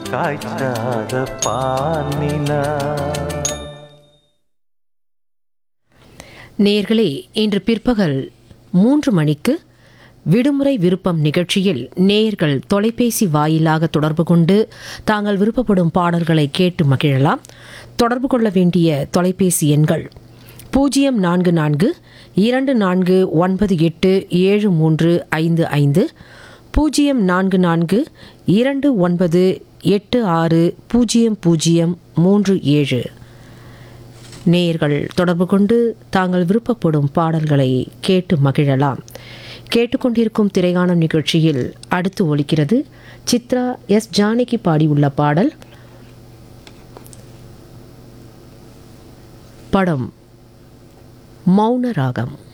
காய்ச்சாத பானிலா நேர்களே இன்று பிற்பகல் மூன்று மணிக்கு விடுமுறை விருப்பம் நிகழ்ச்சியில் நேயர்கள் தொலைபேசி வாயிலாக தொடர்பு கொண்டு தாங்கள் விருப்பப்படும் பாடல்களை கேட்டு மகிழலாம் தொடர்பு கொள்ள வேண்டிய தொலைபேசி எண்கள் பூஜ்ஜியம் நான்கு நான்கு இரண்டு நான்கு ஒன்பது எட்டு ஏழு மூன்று ஐந்து ஐந்து பூஜ்ஜியம் நான்கு நான்கு இரண்டு ஒன்பது எட்டு ஆறு பூஜ்ஜியம் பூஜ்ஜியம் மூன்று ஏழு நேயர்கள் தொடர்பு கொண்டு தாங்கள் விருப்பப்படும் பாடல்களை கேட்டு மகிழலாம் கேட்டுக்கொண்டிருக்கும் திரைகாணம் நிகழ்ச்சியில் அடுத்து ஒலிக்கிறது சித்ரா எஸ் ஜானகி பாடியுள்ள பாடல் படம் மௌன ராகம்